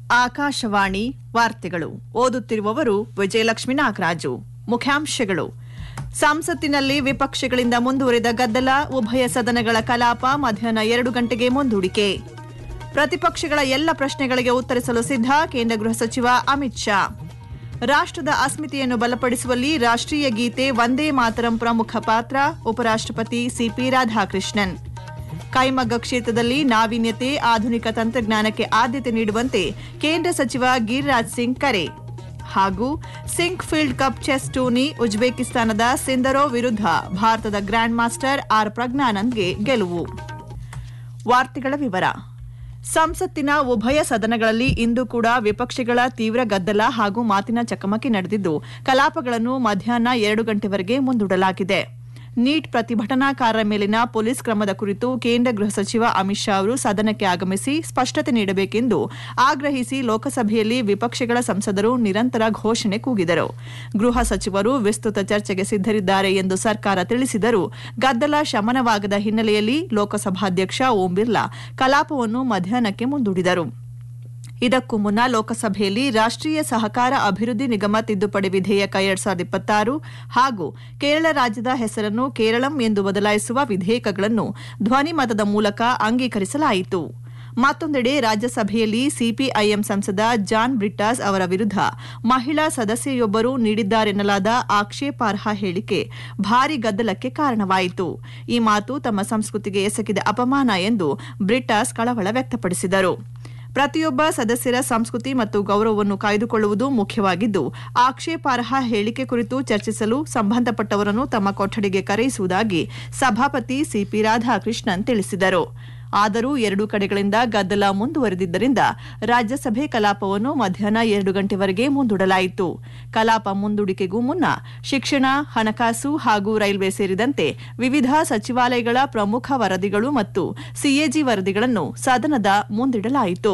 ಆಕಾಶವಾಣಿ ವಾರ್ತೆಗಳು ಓದುತ್ತಿರುವವರು ವಿಜಯಲಕ್ಷ್ಮಿ ನಾಗರಾಜು ಮುಖ್ಯಾಂಶಗಳು ಸಂಸತ್ತಿನಲ್ಲಿ ವಿಪಕ್ಷಗಳಿಂದ ಮುಂದುವರಿದ ಗದ್ದಲ ಉಭಯ ಸದನಗಳ ಕಲಾಪ ಮಧ್ಯಾಹ್ನ ಎರಡು ಗಂಟೆಗೆ ಮುಂದೂಡಿಕೆ ಪ್ರತಿಪಕ್ಷಗಳ ಎಲ್ಲ ಪ್ರಶ್ನೆಗಳಿಗೆ ಉತ್ತರಿಸಲು ಸಿದ್ಧ ಕೇಂದ್ರ ಗೃಹ ಸಚಿವ ಅಮಿತ್ ಶಾ ರಾಷ್ಟ್ರದ ಅಸ್ಮಿತೆಯನ್ನು ಬಲಪಡಿಸುವಲ್ಲಿ ರಾಷ್ಟ್ರೀಯ ಗೀತೆ ವಂದೇ ಮಾತರಂ ಪ್ರಮುಖ ಪಾತ್ರ ಉಪರಾಷ್ಟ್ರಪತಿ ಸಿಪಿ ರಾಧಾಕೃಷ್ಣನ್ ಕೈಮಗ್ಗ ಕ್ಷೇತ್ರದಲ್ಲಿ ನಾವೀನ್ಯತೆ ಆಧುನಿಕ ತಂತ್ರಜ್ಞಾನಕ್ಕೆ ಆದ್ಯತೆ ನೀಡುವಂತೆ ಕೇಂದ್ರ ಸಚಿವ ಗಿರಿರಾಜ್ ಸಿಂಗ್ ಕರೆ ಹಾಗೂ Sinquefield cup chess tourney ಉಜ್ಬೇಕಿಸ್ತಾನದ ಸಿಂದರೋ ವಿರುದ್ಧ ಭಾರತದ ಗ್ರ್ಯಾಂಡ್ ಮಾಸ್ಟರ್ ಆರ್ ಪ್ರಜ್ಞಾನಂದ್ಗೆ ಗೆಲುವು ವಾರ್ತೆಗಳ ವಿವರ ಸಂಸತ್ತಿನ ಉಭಯ ಸದನಗಳಲ್ಲಿ ಇಂದು ಕೂಡ ವಿಪಕ್ಷಗಳ ತೀವ್ರ ಗದ್ದಲ ಹಾಗೂ ಮಾತಿನ ಚಕಮಕಿ ನಡೆದಿದ್ದು ಕಲಾಪಗಳನ್ನು ಮಧ್ಯಾಹ್ನ ಎರಡು ಗಂಟೆವರೆಗೆ ಮುಂದೂಡಲಾಗಿದೆ ನೀಟ್ ಪ್ರತಿಭಟನಾಕಾರರ ಮೇಲಿನ ಪೊಲೀಸ್ ಕ್ರಮದ ಕುರಿತು ಕೇಂದ್ರ ಗೃಹ ಸಚಿವ ಅಮಿತ್ ಶಾ ಅವರು ಸದನಕ್ಕೆ ಆಗಮಿಸಿ ಸ್ಪಷ್ಟತೆ ನೀಡಬೇಕೆಂದು ಆಗ್ರಹಿಸಿ ಲೋಕಸಭೆಯಲ್ಲಿ ವಿಪಕ್ಷಗಳ ಸಂಸದರು ನಿರಂತರ ಘೋಷಣೆ ಕೂಗಿದರು ಗೃಹ ಸಚಿವರು ವಿಸ್ತೃತ ಚರ್ಚೆಗೆ ಸಿದ್ದರಿದ್ದಾರೆ ಎಂದು ಸರ್ಕಾರ ತಿಳಿಸಿದರೂ ಗದ್ದಲ ಶಮನವಾಗದ ಹಿನ್ನೆಲೆಯಲ್ಲಿ ಲೋಕಸಭಾಧ್ಯಕ್ಷ ಓಂ ಬಿರ್ಲಾ ಕಲಾಪವನ್ನು ಮಧ್ಯಾಹ್ನಕ್ಕೆ ಮುಂದೂಡಿದರು ಇದಕ್ಕೂ ಮುನ್ನ ಲೋಕಸಭೆಯಲ್ಲಿ ರಾಷ್ಟ್ರೀಯ ಸಹಕಾರ ಅಭಿವೃದ್ಧಿ ನಿಗಮ ತಿದ್ದುಪಡಿ ವಿಧೇಯಕ ಎರಡ್ ಸಾವಿರದ ಇಪ್ಪತ್ತಾರು ಹಾಗೂ ಕೇರಳ ರಾಜ್ಯದ ಹೆಸರನ್ನು ಕೇರಳಂ ಎಂದು ಬದಲಾಯಿಸುವ ವಿಧೇಯಕಗಳನ್ನು ಧ್ವನಿಮತದ ಮೂಲಕ ಅಂಗೀಕರಿಸಲಾಯಿತು ಮತ್ತೊಂದೆಡೆ ರಾಜ್ಯಸಭೆಯಲ್ಲಿ ಸಿಪಿಐಎಂ ಸಂಸದ ಜಾನ್ ಬ್ರಿಟ್ಟಾಸ್ ಅವರ ವಿರುದ್ಧ ಮಹಿಳಾ ಸದಸ್ಯೆಯೊಬ್ಬರು ನೀಡಿದ್ದಾರೆನ್ನಲಾದ ಆಕ್ಷೇಪಾರ್ಹ ಹೇಳಿಕೆ ಭಾರಿ ಗದ್ದಲಕ್ಕೆ ಕಾರಣವಾಯಿತು ಈ ಮಾತು ತಮ್ಮ ಸಂಸ್ಕೃತಿಗೆ ಎಸಗಿದ ಅಪಮಾನ ಎಂದು ಬ್ರಿಟ್ಟಾಸ್ ಕಳವಳ ವ್ಯಕ್ತಪಡಿಸಿದರು ಪ್ರತಿಯೊಬ್ಬ ಸದಸ್ಯರ ಸಂಸ್ಕೃತಿ ಮತ್ತು ಗೌರವವನ್ನು ಕಾಯ್ದುಕೊಳ್ಳುವುದು ಮುಖ್ಯವಾಗಿದ್ದು ಆಕ್ಷೇಪಾರ್ಹ ಹೇಳಿಕೆ ಕುರಿತು ಚರ್ಚಿಸಲು ಸಂಬಂಧಪಟ್ಟವರನ್ನು ತಮ್ಮ ಕೊಠಡಿಗೆ ಕರೆಯಿಸುವುದಾಗಿ ಸಭಾಪತಿ ಸಿಪಿ ರಾಧಾಕೃಷ್ಣನ್ ತಿಳಿಸಿದರು ಆದರೂ ಎರಡೂ ಕಡೆಗಳಿಂದ ಗದ್ದಲ ಮುಂದುವರೆದಿದ್ದರಿಂದ ರಾಜ್ಯಸಭೆ ಕಲಾಪವನ್ನು ಮಧ್ಯಾಹ್ನ ಎರಡು ಗಂಟೆವರೆಗೆ ಮುಂದೂಡಲಾಯಿತು ಕಲಾಪ ಮುಂದೂಡಿಕೆಗೂ ಮುನ್ನ ಶಿಕ್ಷಣ ಹಣಕಾಸು ಹಾಗೂ ರೈಲ್ವೆ ಸೇರಿದಂತೆ ವಿವಿಧ ಸಚಿವಾಲಯಗಳ ಪ್ರಮುಖ ವರದಿಗಳು ಮತ್ತು ಸಿಎಜಿ ವರದಿಗಳನ್ನು ಸದನದ ಮುಂದಿಡಲಾಯಿತು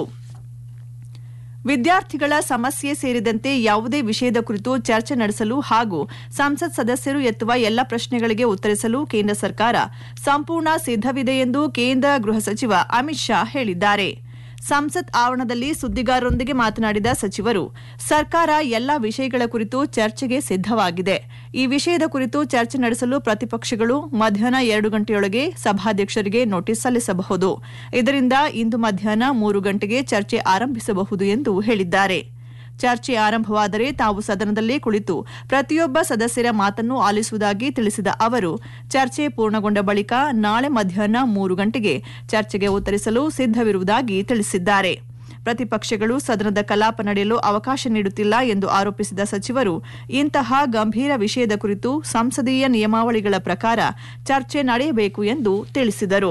ವಿದ್ಯಾರ್ಥಿಗಳ ಸಮಸ್ಯೆ ಸೇರಿದಂತೆ ಯಾವುದೇ ವಿಷಯದ ಕುರಿತು ಚರ್ಚೆ ನಡೆಸಲು ಹಾಗೂ ಸಂಸತ್ ಸದಸ್ಯರು ಎತ್ತುವ ಎಲ್ಲ ಪ್ರಶ್ನೆಗಳಿಗೆ ಉತ್ತರಿಸಲು ಕೇಂದ್ರ ಸರ್ಕಾರ ಸಂಪೂರ್ಣ ಸಿದ್ದವಿದೆ ಎಂದು ಕೇಂದ್ರ ಗೃಹ ಸಚಿವ ಅಮಿತ್ ಶಾ ಹೇಳಿದ್ದಾರೆ ಸಂಸತ್ ಆವರಣದಲ್ಲಿ ಸುದ್ದಿಗಾರರೊಂದಿಗೆ ಮಾತನಾಡಿದ ಸಚಿವರು ಸರ್ಕಾರ ಎಲ್ಲ ವಿಷಯಗಳ ಕುರಿತು ಚರ್ಚೆಗೆ ಸಿದ್ದವಾಗಿದೆ ಈ ವಿಷಯದ ಕುರಿತು ಚರ್ಚೆ ನಡೆಸಲು ಪ್ರತಿಪಕ್ಷಗಳು ಮಧ್ಯಾಹ್ನ ಎರಡು ಗಂಟೆಯೊಳಗೆ ಸಭಾಧ್ಯಕ್ಷರಿಗೆ ನೋಟಿಸ್ ಸಲ್ಲಿಸಬಹುದು ಇದರಿಂದ ಇಂದು ಮಧ್ಯಾಹ್ನ ಮೂರು ಗಂಟೆಗೆ ಚರ್ಚೆ ಆರಂಭಿಸಬಹುದು ಎಂದು ಹೇಳಿದ್ದಾರೆ ಚರ್ಚೆ ಆರಂಭವಾದರೆ ತಾವು ಸದನದಲ್ಲೇ ಕುಳಿತು ಪ್ರತಿಯೊಬ್ಬ ಸದಸ್ಯರ ಮಾತನ್ನು ಆಲಿಸುವುದಾಗಿ ತಿಳಿಸಿದ ಅವರು ಚರ್ಚೆ ಪೂರ್ಣಗೊಂಡ ಬಳಿಕ ನಾಳೆ ಮಧ್ಯಾಹ್ನ ಮೂರು ಗಂಟೆಗೆ ಚರ್ಚೆಗೆ ಉತ್ತರಿಸಲು ಸಿದ್ದವಿರುವುದಾಗಿ ತಿಳಿಸಿದ್ದಾರೆ ಪ್ರತಿಪಕ್ಷಗಳು ಸದನದ ಕಲಾಪ ನಡೆಯಲು ಅವಕಾಶ ನೀಡುತ್ತಿಲ್ಲ ಎಂದು ಆರೋಪಿಸಿದ ಸಚಿವರು ಇಂತಹ ಗಂಭೀರ ವಿಷಯದ ಕುರಿತು ಸಂಸದೀಯ ನಿಯಮಾವಳಿಗಳ ಪ್ರಕಾರ ಚರ್ಚೆ ನಡೆಯಬೇಕು ಎಂದು ತಿಳಿಸಿದರು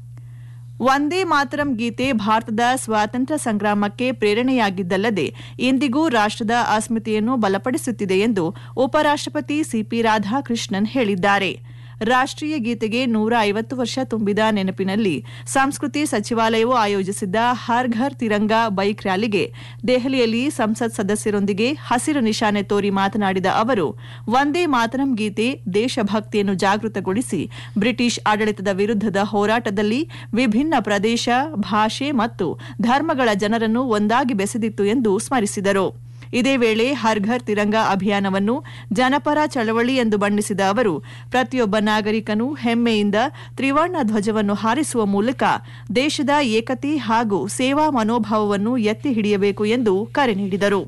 ವಂದೇ ಮಾತರಂ ಗೀತೆ ಭಾರತದ ಸ್ವಾತಂತ್ರ್ಯ ಸಂಗ್ರಾಮಕ್ಕೆ ಪ್ರೇರಣೆಯಾಗಿದ್ದಲ್ಲದೆ ಇಂದಿಗೂ ರಾಷ್ಟ್ರದ ಅಸ್ಮಿತೆಯನ್ನು ಬಲಪಡಿಸುತ್ತಿದೆ ಎಂದು ಉಪರಾಷ್ಟ್ರಪತಿ ಸಿಪಿ ರಾಧಾಕೃಷ್ಣನ್ ಹೇಳಿದ್ದಾರೆ ರಾಷ್ಟ್ರೀಯ ಗೀತೆಗೆ ನೂರ ಐವತ್ತು ವರ್ಷ ತುಂಬಿದ ನೆನಪಿನಲ್ಲಿ ಸಂಸ್ಕೃತಿ ಸಚಿವಾಲಯವು ಆಯೋಜಿಸಿದ್ದ ಹರ್ ಘರ್ ತಿರಂಗ ಬೈಕ್ ರ್ಯಾಲಿಗೆ ದೆಹಲಿಯಲ್ಲಿ ಸಂಸತ್ ಸದಸ್ಯರೊಂದಿಗೆ ಹಸಿರು ನಿಶಾನೆ ತೋರಿ ಮಾತನಾಡಿದ ಅವರು ವಂದೇ ಮಾತರಂ ಗೀತೆ ದೇಶಭಕ್ತಿಯನ್ನು ಜಾಗೃತಗೊಳಿಸಿ ಬ್ರಿಟಿಷ್ ಆಡಳಿತದ ವಿರುದ್ಧದ ಹೋರಾಟದಲ್ಲಿ ವಿಭಿನ್ನ ಪ್ರದೇಶ ಭಾಷೆ ಮತ್ತು ಧರ್ಮಗಳ ಜನರನ್ನು ಒಂದಾಗಿ ಬೆಸೆದಿತ್ತು ಎಂದು ಸ್ಮರಿಸಿದರು ಇದೇ ವೇಳೆ ಹರ್ ಘರ್ ತಿರಂಗ ಅಭಿಯಾನವನ್ನು ಜನಪರ ಚಳವಳಿ ಎಂದು ಬಣ್ಣಿಸಿದ ಅವರು ಪ್ರತಿಯೊಬ್ಬ ನಾಗರಿಕನು ಹೆಮ್ಮೆಯಿಂದ ತ್ರಿವರ್ಣ ಧ್ವಜವನ್ನು ಹಾರಿಸುವ ಮೂಲಕ ದೇಶದ ಏಕತೆ ಹಾಗೂ ಸೇವಾ ಮನೋಭಾವವನ್ನು ಎತ್ತಿ ಹಿಡಿಯಬೇಕು ಎಂದು ಕರೆ ನೀಡಿದರು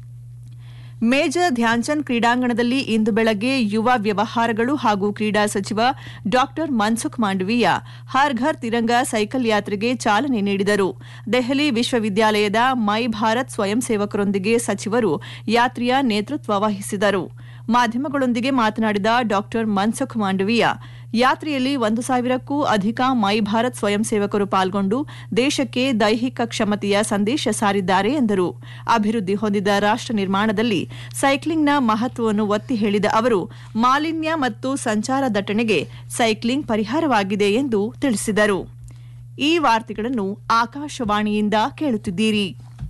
ಮೇಜರ್ ಧ್ಯಾನ್ಚಂದ್ ಕ್ರೀಡಾಂಗಣದಲ್ಲಿ ಇಂದು ಬೆಳಗ್ಗೆ ಯುವ ವ್ಯವಹಾರಗಳು ಹಾಗೂ ಕ್ರೀಡಾ ಸಚಿವ ಡಾ ಮನ್ಸುಖ್ ಮಾಂಡವೀಯ ಹರ್ ಘರ್ ತಿರಂಗ ಸೈಕಲ್ ಯಾತ್ರೆಗೆ ಚಾಲನೆ ನೀಡಿದರು ದೆಹಲಿ ವಿಶ್ವವಿದ್ಯಾಲಯದ ಮೈ ಭಾರತ್ ಸ್ವಯಂ ಸೇವಕರೊಂದಿಗೆ ಸಚಿವರು ಯಾತ್ರೆಯ ನೇತೃತ್ವ ವಹಿಸಿದರು ಮಾಧ್ಯಮಗಳೊಂದಿಗೆ ಮಾತನಾಡಿದ ಡಾ ಮನ್ಸುಖ್ ಮಾಂಡವೀಯ ಯಾತ್ರೆಯಲ್ಲಿ ಒಂದು ಸಾವಿರಕ್ಕೂ ಅಧಿಕ ಮೈ ಭಾರತ್ ಸ್ವಯಂ ಸೇವಕರು ಪಾಲ್ಗೊಂಡು ದೇಶಕ್ಕೆ ದೈಹಿಕ ಕ್ಷಮತೆಯ ಸಂದೇಶ ಸಾರಿದ್ದಾರೆ ಎಂದರು ಅಭಿವೃದ್ಧಿ ಹೊಂದಿದ ರಾಷ್ಟ್ರ ನಿರ್ಮಾಣದಲ್ಲಿ ಸೈಕ್ಲಿಂಗ್ನ ಮಹತ್ವವನ್ನು ಒತ್ತಿ ಹೇಳಿದ ಅವರು ಮಾಲಿನ್ಯ ಮತ್ತು ಸಂಚಾರ ದಟ್ಟಣೆಗೆ ಸೈಕ್ಲಿಂಗ್ ಪರಿಹಾರವಾಗಿದೆ ಎಂದು ತಿಳಿಸಿದರು ಈ ವಾರ್ತೆಗಳನ್ನು ಆಕಾಶವಾಣಿಯಿಂದ ಕೇಳುತ್ತಿದ್ದೀರಿ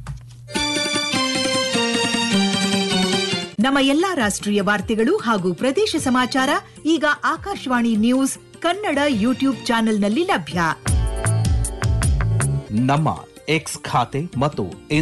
ನಮ್ಮ ಎಲ್ಲಾ ರಾಷ್ಟ್ರೀಯ ವಾರ್ತೆಗಳು ಹಾಗೂ ಪ್ರದೇಶ ಸಮಾಚಾರ ಈಗ ಆಕಾಶವಾಣಿ ನ್ಯೂಸ್ ಕನ್ನಡ ಯೂಟ್ಯೂಬ್ ಚಾನೆಲ್ನಲ್ಲಿ ಲಭ್ಯ ನಮ್ಮ ಎಕ್ಸ್ ಖಾತೆ ಮತ್ತು